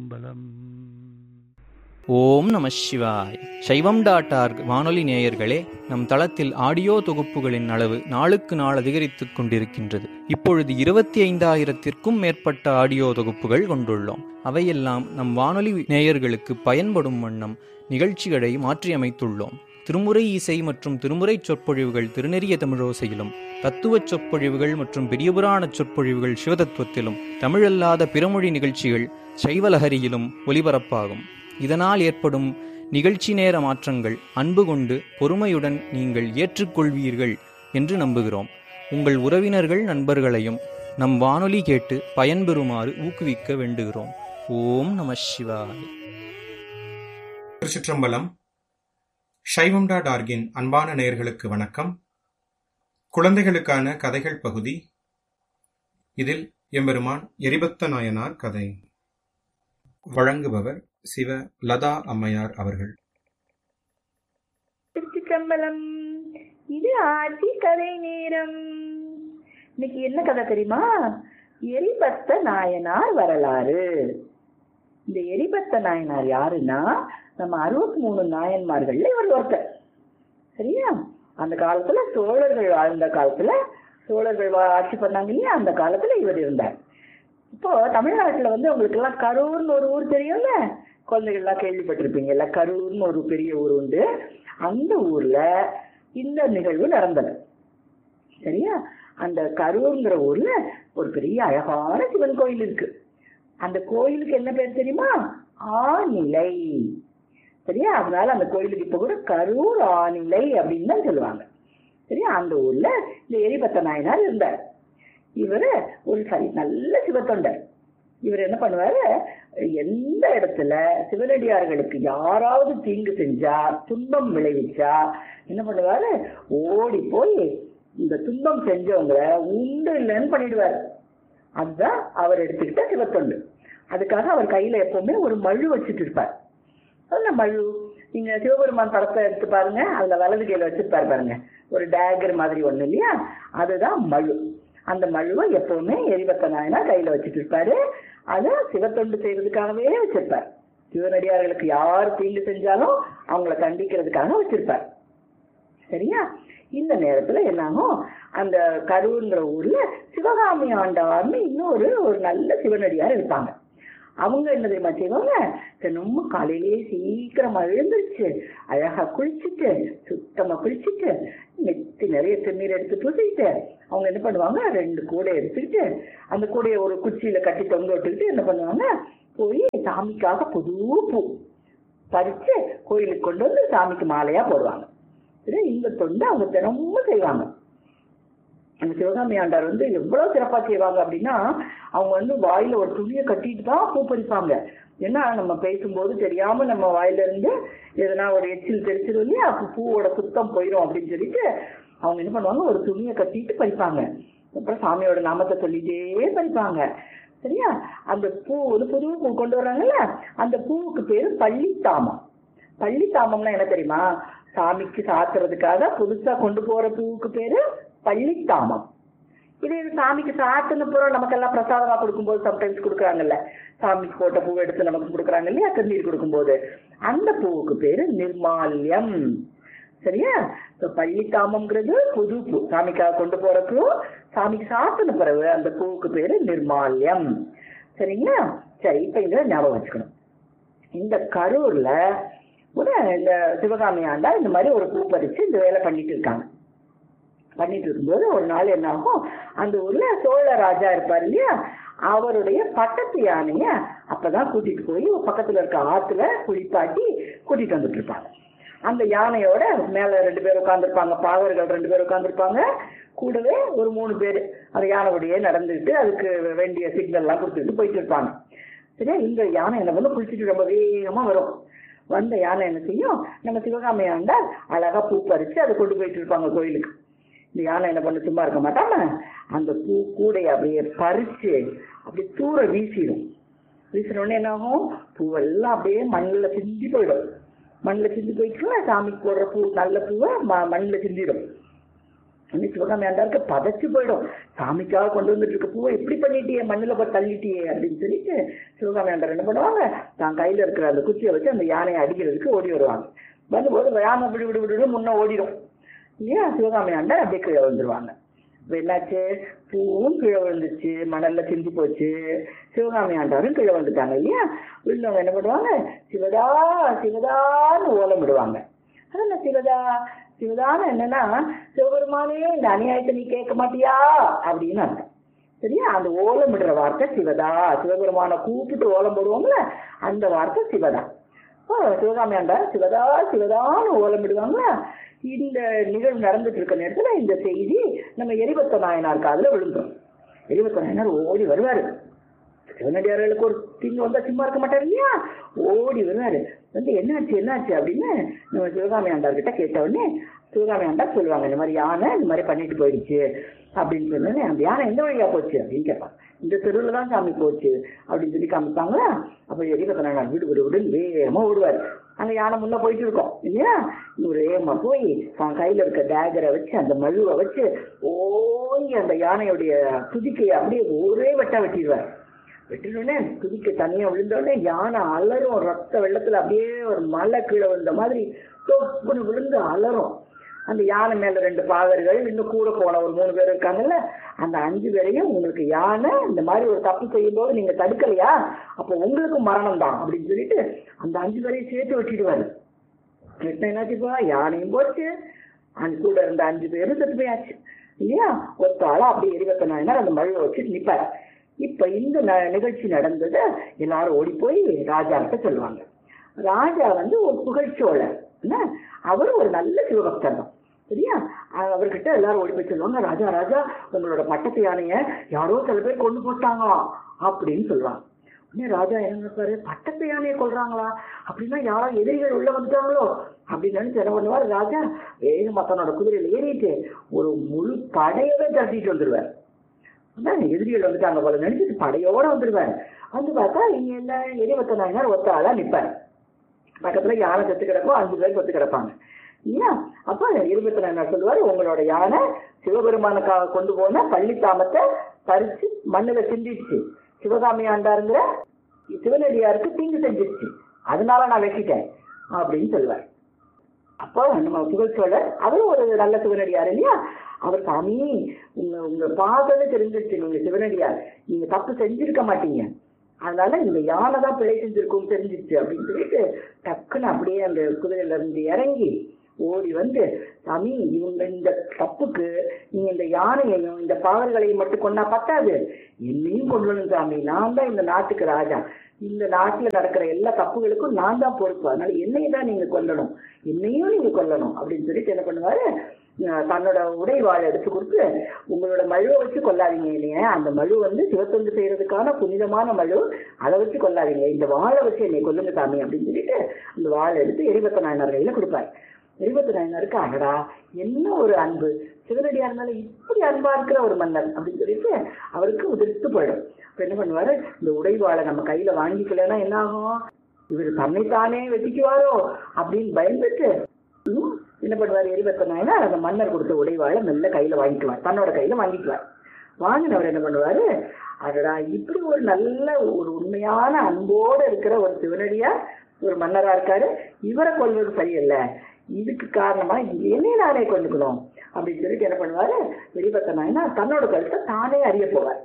திருச்சிற்றம்பலம் ஓம் நம சிவாய் சைவம் டாட் ஆர்க் வானொலி நேயர்களே நம் தளத்தில் ஆடியோ தொகுப்புகளின் அளவு நாளுக்கு நாள் அதிகரித்துக் கொண்டிருக்கின்றது இப்பொழுது இருபத்தி ஐந்தாயிரத்திற்கும் மேற்பட்ட ஆடியோ தொகுப்புகள் கொண்டுள்ளோம் அவையெல்லாம் நம் வானொலி நேயர்களுக்கு பயன்படும் வண்ணம் நிகழ்ச்சிகளை மாற்றியமைத்துள்ளோம் திருமுறை இசை மற்றும் திருமுறை சொற்பொழிவுகள் திருநெறிய தமிழோசையிலும் தத்துவச் சொற்பொழிவுகள் மற்றும் பெரியபுராண சொற்பொழிவுகள் சிவதத்துவத்திலும் தமிழல்லாத பிறமொழி நிகழ்ச்சிகள் சைவலஹரியிலும் ஒலிபரப்பாகும் இதனால் ஏற்படும் நிகழ்ச்சி நேர மாற்றங்கள் அன்பு கொண்டு பொறுமையுடன் நீங்கள் ஏற்றுக்கொள்வீர்கள் என்று நம்புகிறோம் உங்கள் உறவினர்கள் நண்பர்களையும் நம் வானொலி கேட்டு பயன்பெறுமாறு ஊக்குவிக்க வேண்டுகிறோம் ஓம் நம சிவாய் திருச்சிற்றம்பலம் சைவம் டாட் ஆர்கின் அன்பான நேயர்களுக்கு வணக்கம் குழந்தைகளுக்கான கதைகள் பகுதி இதில் எம்பெருமான் எரிபத்த நாயனார் கதை வழங்குபவர் சிவ லதா அம்மையார் அவர்கள் திருச்சிற்றம்பலம் இது ஆட்சி கதை நேரம் இன்னைக்கு என்ன கதை தெரியுமா எரிபத்த நாயனார் வரலாறு இந்த எரிபத்த நாயனார் யாருன்னா நம்ம அறுபத்தி மூணு நாயன்மார்கள்ல இவர் ஒருத்தர் சரியா அந்த காலத்துல சோழர்கள் வாழ்ந்த காலத்துல சோழர்கள் வா- ஆட்சி பண்ணாங்க இல்லையா அந்த காலத்துல இவர் இருந்தார் இப்போ தமிழ்நாட்டுல வந்து உங்களுக்கு எல்லாம் கரூர்னு ஒரு ஊர் தெரியும்ல குழந்தைகள்லாம் கேள்விப்பட்டிருப்பீங்கல்ல கரூர்னு ஒரு பெரிய ஊர் உண்டு அந்த ஊர்ல இந்த நிகழ்வு நடந்தது சரியா அந்த கரூர்ங்கிற ஊர்ல ஒரு பெரிய அழகான சிவன் கோயில் இருக்கு அந்த கோயிலுக்கு என்ன பேர் தெரியுமா ஆநிலை சரியா அதனால அந்த கோயிலுக்கு இப்ப கூட கரூர் ஆநிலை அப்படின்னு தான் சொல்லுவாங்க சரியா அந்த ஊர்ல இந்த எரிபத்த நாயனார் இருந்தார் இவரு ஒரு சரி நல்ல சிவத்தொண்டர் இவர் என்ன பண்ணுவாரு எந்த இடத்துல சிவனடியார்களுக்கு யாராவது தீங்கு செஞ்சா துன்பம் விளைவிச்சா என்ன பண்ணுவாரு ஓடி போய் இந்த துன்பம் செஞ்சவங்க உண்டு இல்லைன்னு பண்ணிடுவாரு அதுதான் அவர் எடுத்துக்கிட்ட சிவத்தொண்டு அதுக்காக அவர் கையில எப்பவுமே ஒரு மழு வச்சுட்டு இருப்பார் அதுல மழு நீங்க சிவபெருமான் படத்தை எடுத்து பாருங்க அதுல வலது கையில வச்சிருப்பாரு பாருங்க ஒரு டேகர் மாதிரி ஒண்ணு இல்லையா அதுதான் மழு அந்த மழுவை எப்பவுமே எரிபத்த நாயனா கையில வச்சுட்டு இருப்பாரு அதை சிவத்தொண்டு செய்யறதுக்காகவே வச்சிருப்பார் சிவனடியார்களுக்கு யார் தீங்கு செஞ்சாலும் அவங்கள கண்டிக்கிறதுக்காக வச்சிருப்பார் சரியா இந்த நேரத்துல என்னாகும் அந்த கரூர்ங்கிற ஊர்ல சிவகாமி ஆண்டவார்னு இன்னொரு ஒரு நல்ல சிவனடியார் இருப்பாங்க அவங்க என்ன தெரியுமா செய்வாங்க தினமும் காலையிலேயே சீக்கிரமா எழுந்திருச்சு அழகா குளிச்சுட்டு சுத்தமா குளிச்சுட்டு நெத்தி நிறைய திருநீர் எடுத்து பூசிக்கிட்டு அவங்க என்ன பண்ணுவாங்க ரெண்டு கூடை எடுத்துக்கிட்டு அந்த கூடையை ஒரு குச்சியில கட்டி தொங்க விட்டுக்கிட்டு என்ன பண்ணுவாங்க போய் சாமிக்காக புது பூ பறிச்சு கோயிலுக்கு கொண்டு வந்து சாமிக்கு மாலையா போடுவாங்க சரி இந்த தொண்டு அவங்க தினமும் செய்வாங்க அந்த சிவகாமி ஆண்டார் வந்து எவ்வளவு சிறப்பா செய்வாங்க அப்படின்னா அவங்க வந்து வாயில ஒரு துணியை கட்டிட்டு தான் பூ பறிப்பாங்க ஏன்னா நம்ம பேசும்போது தெரியாம நம்ம வாயில இருந்து எதனா ஒரு எச்சில் தெரிச்சிடும் இல்லையா அப்ப பூவோட சுத்தம் போயிடும் அப்படின்னு சொல்லிட்டு அவங்க என்ன பண்ணுவாங்க ஒரு துணியை கட்டிட்டு பறிப்பாங்க அப்புறம் சாமியோட நாமத்தை சொல்லிட்டே பறிப்பாங்க சரியா அந்த பூ வந்து புது பூ கொண்டு வர்றாங்கல்ல அந்த பூவுக்கு பேரு பள்ளித்தாமம் பள்ளித்தாமம்னா என்ன தெரியுமா சாமிக்கு சாத்துறதுக்காக புதுசா கொண்டு போற பூவுக்கு பேரு பள்ளித்தாமம் இதே இது சாமிக்கு சாத்துன புறம் நமக்கெல்லாம் பிரசாதமா கொடுக்கும்போது சம்டைம்ஸ் கொடுக்குறாங்கல்ல சாமிக்கு போட்ட பூ எடுத்து நமக்கு கொடுக்குறாங்க இல்லையா திருநீர் கொடுக்கும்போது அந்த பூவுக்கு பேரு நிர்மால்யம் சரியா இப்ப பள்ளித்தாமம்ங்கிறது புது பூ சாமிக்காக கொண்டு போற பூ சாமிக்கு சாத்தின பிறகு அந்த பூவுக்கு பேரு நிர்மால்யம் சரிங்களா சரி இப்ப இங்க ஞாபகம் வச்சுக்கணும் இந்த கரூர்ல கூட இந்த சிவகாமி ஆண்டா இந்த மாதிரி ஒரு பூ பறிச்சு இந்த வேலை பண்ணிட்டு இருக்காங்க பண்ணிட்டு இருக்கும்போது ஒரு நாள் என்ன ஆகும் அந்த ஊர்ல சோழ ராஜா இருப்பார் இல்லையா அவருடைய பக்கத்து யானைய அப்பதான் கூட்டிட்டு போய் பக்கத்துல இருக்க ஆத்துல குளிப்பாட்டி கூட்டிட்டு வந்துட்டு இருப்பாங்க அந்த யானையோட மேல ரெண்டு பேர் உட்காந்துருப்பாங்க பாவர்கள் ரெண்டு பேர் உட்காந்துருப்பாங்க கூடவே ஒரு மூணு பேர் அந்த யானையோடயே நடந்துட்டு அதுக்கு வேண்டிய சிக்னல் எல்லாம் கொடுத்துட்டு போயிட்டு இருப்பாங்க சரியா இந்த யானை என்ன பண்ணு குளிச்சுட்டு ரொம்ப வேகமா வரும் வந்த யானை என்ன செய்யும் நம்ம சிவகாமி ஆண்டா அழகா பூ பறிச்சு அதை கொண்டு போயிட்டு இருப்பாங்க கோயிலுக்கு இந்த யானை என்ன பண்ண சும்மா இருக்க மாட்டாம அந்த பூ கூடைய அப்படியே பறிச்சு அப்படியே தூர வீசிடும் வீசின உடனே என்ன ஆகும் பூவெல்லாம் அப்படியே மண்ணில் சிந்தி போயிடும் மண்ணில் சிந்தி போயிட்டுனா சாமிக்கு போடுற பூ நல்ல பூவை ம மண்ணில் சிந்திடும் அன்னைக்கு சிவகாமி ஆண்டாருக்கு பதச்சு போயிடும் சாமிக்காக கொண்டு வந்துட்டு இருக்க பூவை எப்படி பண்ணிட்டியே மண்ணில் போய் தள்ளிட்டியே அப்படின்னு சொல்லிட்டு சிவகாமி ஆண்டார் என்ன பண்ணுவாங்க தான் கையில இருக்கிற அந்த குச்சியை வச்சு அந்த யானையை அடிக்கிறதுக்கு ஓடி வருவாங்க வரும்போது யானை விடு விடு விடு முன்ன ஓடிடும் இல்லையா சிவகாமி ஆண்டார் அப்படியே கீழே வந்துருவாங்க இப்ப என்னாச்சு பூவும் கீழே விழுந்துச்சு மணல்ல சிந்தி போச்சு சிவகாமி ஆண்டாரும் கீழே வந்துட்டாங்க இல்லையா விழுந்தவங்க என்ன பண்ணுவாங்க சிவதா சிவதான்னு ஓலம் விடுவாங்க அதென்ன சிவதா சிவதான்னு என்னன்னா சிவபெருமானே இந்த அநியாயத்தை நீ கேட்க மாட்டியா அப்படின்னு அர்த்தம் சரியா அந்த ஓலம் விடுற வார்த்தை சிவதா சிவபெருமானை கூப்பிட்டு ஓலம் போடுவோம்ல அந்த வார்த்தை சிவதா அப்போ சிவகாமி ஆண்டார் சிவதா சிவதான்னு ஓலம் விடுவாங்களா இந்த நிகழ்வு நடந்துட்டு இருக்க நேரத்துல இந்த செய்தி நம்ம எரிபத்த நாயனார் காதுல விழுந்தோம் எரிபத்த நாயனார் ஓடி வருவாரு சிவனடியார்களுக்கு ஒரு தீங்கு வந்தா சும்மா இருக்க மாட்டாரு இல்லையா ஓடி வருவாரு வந்து என்னாச்சு என்னாச்சு அப்படின்னு நம்ம சிவகாமி ஆண்டார் கிட்ட கேட்ட உடனே சிவகாமி ஆண்டார் சொல்லுவாங்க இந்த மாதிரி யானை இந்த மாதிரி பண்ணிட்டு போயிடுச்சு அப்படின்னு சொன்னோடனே அந்த யானை எந்த வழியா போச்சு அப்படின்னு கேட்பாங்க இந்த தெருவில் தான் சாமி போச்சு அப்படின்னு சொல்லி காமிப்பாங்களா அப்போ எரிபத்த நாயனார் வீடு விடு விடுன்னு வேகமா ஓடுவார் அங்க யானை முன்ன போயிட்டு இருக்கோம் இல்லையா இவர் ஏமா போய் தான் கையில இருக்க டேகரை வச்சு அந்த மழுவை வச்சு ஓங்கி அந்த யானையுடைய துதிக்கையை அப்படியே ஒரே வெட்டா வெட்டிடுவார் வெட்டினோடனே துதிக்க தனியா விழுந்தோடனே யானை அலறும் ரத்த வெள்ளத்துல அப்படியே ஒரு மலை கீழே விழுந்த மாதிரி தொப்புன்னு விழுந்து அலறும் அந்த யானை மேல ரெண்டு பாகர்கள் இன்னும் கூட போன ஒரு மூணு பேர் இருக்காங்கல்ல அந்த அஞ்சு பேரையும் உங்களுக்கு யானை இந்த மாதிரி ஒரு தப்பு செய்யும் போது நீங்க தடுக்கலையா அப்போ உங்களுக்கு மரணம் தான் அப்படின்னு சொல்லிட்டு அந்த அஞ்சு பேரையும் சேர்த்து வெட்டிடுவாரு வெட்டினா என்னாச்சுப்பா யானையும் போச்சு அந்த கூட இருந்த அஞ்சு பேரும் செத்து போயாச்சு இல்லையா ஒத்த ஆளா அப்படி இருபத்தி நாயினார் அந்த மழையை வச்சு நிப்பாரு இப்ப இந்த ந- நிகழ்ச்சி நடந்தது எல்லாரும் ஓடி போய் ராஜா கிட்ட சொல்லுவாங்க ராஜா வந்து ஒரு புகழ்ச்சோழர் என்ன அவர் ஒரு நல்ல சிவபக்தர் தான் சரியா அஹ் அவர்கிட்ட எல்லாரும் ஓடி போய் சொல்லுவாங்க ராஜா ராஜா உங்களோட பட்டத்து யானைய யாரோ சில பேர் கொண்டு போட்டாங்களாம் அப்படின்னு சொல்லுவாங்க உடனே ராஜா என்ன நினைப்பாரு பட்டத்து யானையை கொல்றாங்களா அப்படின்னா யாரோ எதிரிகள் உள்ள வந்துட்டாங்களோ அப்படின்னு நினைச்சு என்ன பண்ணுவார் ராஜா வேகமா தன்னோட குதிரையில ஏறிட்டு ஒரு முழு படையவே தட்டிட்டு வந்துருவார் அதான் எதிரிகள் வந்துட்டாங்க போல நினைச்சிட்டு படையோட வந்துருவார் வந்து பார்த்தா இங்க என்ன எரிவத்த நாயனார் ஒத்த ஆளா நிப்பாரு பக்கத்துல யானை செத்து கிடக்கும் அஞ்சு பேர் செத்து கிடப்பாங்க இல்லையா அப்ப இருபத்தி நாயனார் சொல்லுவாரு உங்களோட யானை சிவபெருமானுக்காக கொண்டு போன பள்ளித்தாமத்தை பறிச்சு மண்ணுல சிந்திடுச்சு சிவகாமி ஆண்டாருங்கிற சிவனடியாருக்கு தீங்கு செஞ்சிருச்சு அதனால நான் வெட்டிட்டேன் அப்படின்னு சொல்லுவார் அப்போ நம்ம புகழ்ச்சோழர் அவரும் ஒரு நல்ல சிவனடியார் இல்லையா அவர் சாமி உங்க உங்க பாதன்னு தெரிஞ்சிருச்சு நீங்க சிவனடியார் நீங்க தப்பு செஞ்சிருக்க மாட்டீங்க அதனால இந்த யானை தான் பிழை செஞ்சிருக்கும் தெரிஞ்சிருச்சு அப்படின்னு சொல்லிட்டு டக்குன்னு அப்படியே அந்த குதிரையில இருந்து இறங்கி ஓடி வந்து சாமி இவங்க இந்த தப்புக்கு நீங்க இந்த யானையையும் இந்த பாவல்களையும் மட்டும் கொண்டா பத்தாது என்னையும் கொண்டு வரணும் சாமி நான் தான் இந்த நாட்டுக்கு ராஜா இந்த நாட்டுல நடக்கிற எல்லா தப்புகளுக்கும் நான் தான் பொறுப்பு அதனால என்னையை தான் நீங்க கொல்லணும் என்னையும் நீங்க கொல்லணும் அப்படின்னு சொல்லிட்டு என்ன பண்ணுவாரு அஹ் தன்னோட உடை வாழை எடுத்து கொடுத்து உங்களோட மழுவை வச்சு கொல்லாதீங்க இல்லையா அந்த மழு வந்து சிவத்தொண்டு செய்யறதுக்கான புனிதமான மழு அதை வச்சு கொல்லாதீங்க இந்த வாழை வச்சு என்னை கொல்லுங்க சாமி அப்படின்னு சொல்லிட்டு அந்த வாழை எடுத்து எரிபத்த நாயனார் கையில கொடுப்பாரு எரிபத்த நாயனாருக்கு அடடா என்ன ஒரு அன்பு சிவனடியார் மேல இப்படி அன்பா இருக்கிற ஒரு மன்னர் அப்படின்னு சொல்லிட்டு அவருக்கு உதிர்த்து போயிடும் அப்ப என்ன பண்ணுவாரு இந்த உடைவாளை நம்ம கையில வாங்கிக்கலன்னா என்ன ஆகும் இவர் தன்னைத்தானே வெட்டிக்குவாரோ அப்படின்னு பயந்துட்டு ம், என்ன பண்ணுவார் எரிபத்த நாயனார் அந்த மன்னர் கொடுத்த உடைவாளை மெல்ல கையில வாங்கிக்குவார் தன்னோட கையில வாங்கிக்குவார் வாங்கினவர் என்ன பண்ணுவாரு அடடா இப்படி ஒரு நல்ல ஒரு உண்மையான அன்போட இருக்கிற ஒரு சிவனடியார் ஒரு மன்னரா இருக்காரு இவரை கொல்வது சரியில்லை இதுக்கு காரணமா என்னை நானே கொண்டுக்கணும் அப்படின்னு சொல்லிட்டு என்ன பண்ணுவாரு எரிபத்த நாயனார் தன்னோட கருத்தை தானே அறிய போவார்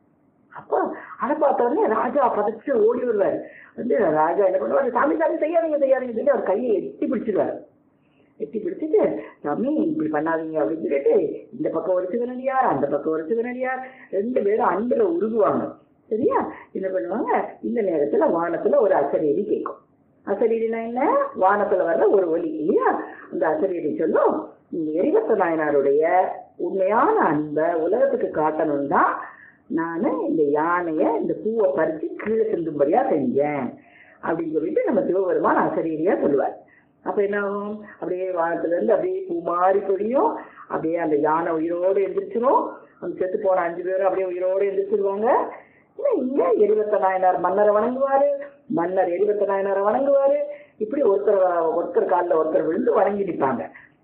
அப்போ அதை பார்த்த உடனே ராஜா பதச்சு ஓடி வருவார் வந்து ராஜா என்ன பண்ணுவார் சாமி சாமி செய்யாதீங்க செய்யாதீங்க சொல்லிட்டு அவர் கையை எட்டி பிடிச்சிருவார் எட்டி பிடிச்சிட்டு சாமி இப்படி பண்ணாதீங்க அப்படின்னு சொல்லிட்டு இந்த பக்கம் ஒரு சிவனடியார் அந்த பக்கம் ஒரு சிவனடியார் ரெண்டு பேரும் அன்புல உருகுவாங்க சரியா என்ன பண்ணுவாங்க இந்த நேரத்துல வானத்துல ஒரு அசரீதி கேட்கும் அசரீதினா என்ன வானத்துல வர்ற ஒரு ஒலி இல்லையா அந்த அசரீதி சொல்லும் இந்த எரிவத்த நாயனாருடைய உண்மையான அன்பை உலகத்துக்கு காட்டணும் தான் நான் இந்த யானைய இந்த பூவை பறிச்சு கீழே சிந்தும்படியா செஞ்சேன் அப்படின்னு சொல்லிட்டு நம்ம சிவபெருமான் அசரீரியா சொல்லுவார் அப்ப என்ன ஆகும் அப்படியே வானத்துல இருந்து அப்படியே பூ மாறி பொழியும் அப்படியே அந்த யானை உயிரோடு எந்திரிச்சிரும் அந்த செத்து போன அஞ்சு பேரும் அப்படியே உயிரோடு எந்திரிச்சிருவாங்க இல்ல இங்க எரிவத்த நாயனார் மன்னரை வணங்குவாரு மன்னர் எரிவத்த நாயனாரை வணங்குவாரு இப்படி ஒருத்தர் ஒருத்தர் காலில் ஒருத்தர் விழுந்து வணங்கி நிற்பாங்க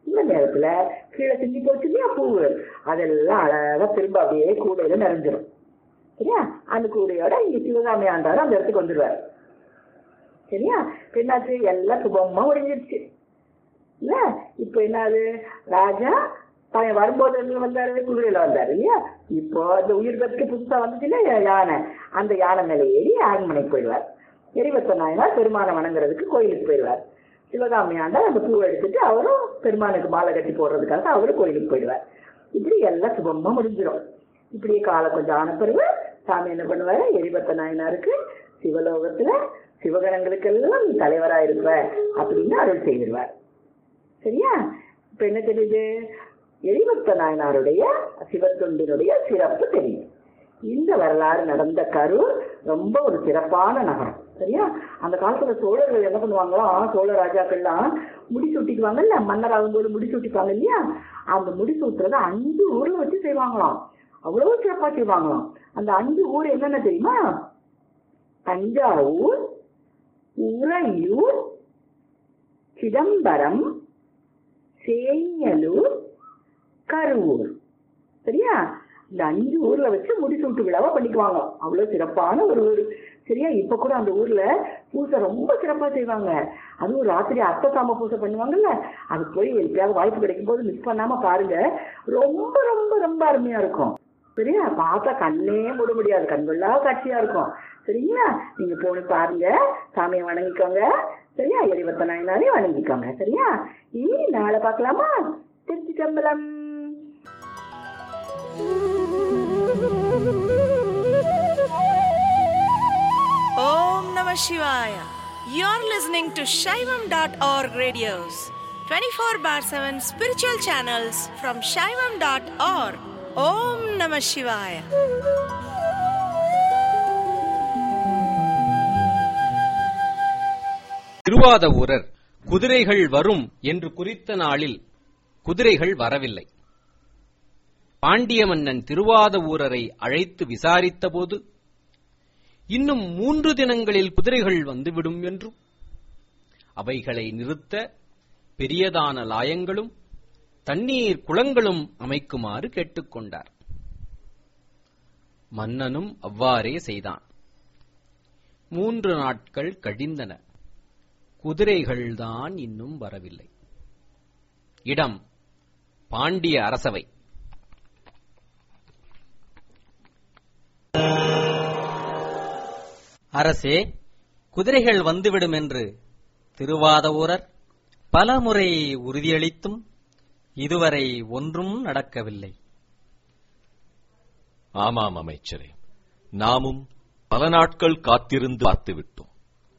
இந்த நேரத்துல கீழே சிந்தி போச்சு இல்லையா பூவு அதெல்லாம் அழகா திரும்ப அப்படியே கூடையில நிறைஞ்சிரும் சரியா அந்த கூடையோட இங்க சிவகாமி ஆண்டாரும் அந்த இடத்துக்கு வந்துடுவார் சரியா இப்ப என்னாச்சு எல்லாம் சுபமா முடிஞ்சிருச்சு இல்ல இப்ப என்னது ராஜா பையன் வரும்போது எங்க வந்தாரு குதிரையில வந்தாரு இல்லையா இப்போ அந்த உயிர் பத்துக்கு புதுசா வந்துச்சு இல்லையா யானை அந்த யானை மேல ஏறி அரண்மனைக்கு போயிடுவார் எரிவத்த நாயனார் பெருமானை வணங்குறதுக்கு கோயிலுக்கு போயிடுவார் சிவகாமி ஆண்டார் அந்த பூவை எடுத்துட்டு அவரும் பெருமானுக்கு மாலை கட்டி போடுறதுக்காக அவரும் கோயிலுக்கு போயிடுவார் இப்படி எல்லாம் சுபமா முடிஞ்சிடும் இப்படியே காலம் கொஞ்சம் ஆன பிறகு சாமி என்ன பண்ணுவாரு எரிபத்த நாயனாருக்கு சிவலோகத்துல சிவகணங்களுக்கெல்லாம் நீ தலைவரா இருப்ப அப்படின்னு அருள் செய்திருவார் சரியா இப்ப என்ன தெரியுது எரிபத்த நாயனாருடைய சிவத்தொண்டினுடைய சிறப்பு தெரியும் இந்த வரலாறு நடந்த கரூர் ரொம்ப ஒரு சிறப்பான நகரம் சரியா அந்த காலத்துல சோழர்கள் என்ன பண்ணுவாங்களாம் சோழ ராஜாக்கள்லாம் முடி சூட்டிக்குவாங்கல்ல மன்னர் ஆகும்போது முடி சூட்டிப்பாங்க இல்லையா அந்த முடி சூட்டுறத அஞ்சு ஊர்ல வச்சு செய்வாங்களாம் அவ்வளவு சிறப்பா செய்வாங்களாம் அந்த அஞ்சு ஊர் என்னென்ன தெரியுமா தஞ்சாவூர் உறையூர் சிதம்பரம் சேயலூர் கரூர் சரியா இந்த அஞ்சு ஊர்ல வச்சு முடிசூட்டு விழாவா பண்ணிக்குவாங்க அவ்வளவு சிறப்பான ஒரு ஊர் சரியா இப்ப கூட அந்த ஊர்ல பூசை ரொம்ப சிறப்பா செய்வாங்க அதுவும் ராத்திரி அத்தை சாம பூசை பண்ணுவாங்கல்ல அது போய் எப்பயாவது வாய்ப்பு கிடைக்கும் போது மிஸ் பண்ணாம பாருங்க ரொம்ப ரொம்ப ரொம்ப அருமையா இருக்கும் சரியா பார்த்தா கண்ணே மூட முடியாது கண்கொள்ளா காட்சியா இருக்கும் சரிங்களா நீங்க போன பாருங்க சாமியை வணங்கிக்கோங்க சரியா எரிவத்த நாயனாரையும் வணங்கிக்கோங்க சரியா இனி நாளை பார்க்கலாமா திருச்சி சம்பளம் Om Namah Shivaya. You're listening to Shaivam.org radios, 24 bar 7 spiritual channels from Shaivam.org. Om Namah Shivaya. திருவாத ஊரர் குதிரைகள் வரும் என்று குறித்த நாளில் குதிரைகள் வரவில்லை பாண்டிய மன்னன் திருவாத ஊரரை அழைத்து விசாரித்தபோது இன்னும் மூன்று தினங்களில் குதிரைகள் வந்துவிடும் என்றும் அவைகளை நிறுத்த பெரியதான லாயங்களும் தண்ணீர் குளங்களும் அமைக்குமாறு கேட்டுக்கொண்டார் மன்னனும் அவ்வாறே செய்தான் மூன்று நாட்கள் கழிந்தன குதிரைகள்தான் இன்னும் வரவில்லை இடம் பாண்டிய அரசவை அரசே குதிரைகள் வந்துவிடும் என்று திருவாதவூரர் பலமுறை உறுதியளித்தும் இதுவரை ஒன்றும் நடக்கவில்லை ஆமாம் அமைச்சரே நாமும் பல நாட்கள் காத்திருந்து பார்த்துவிட்டோம்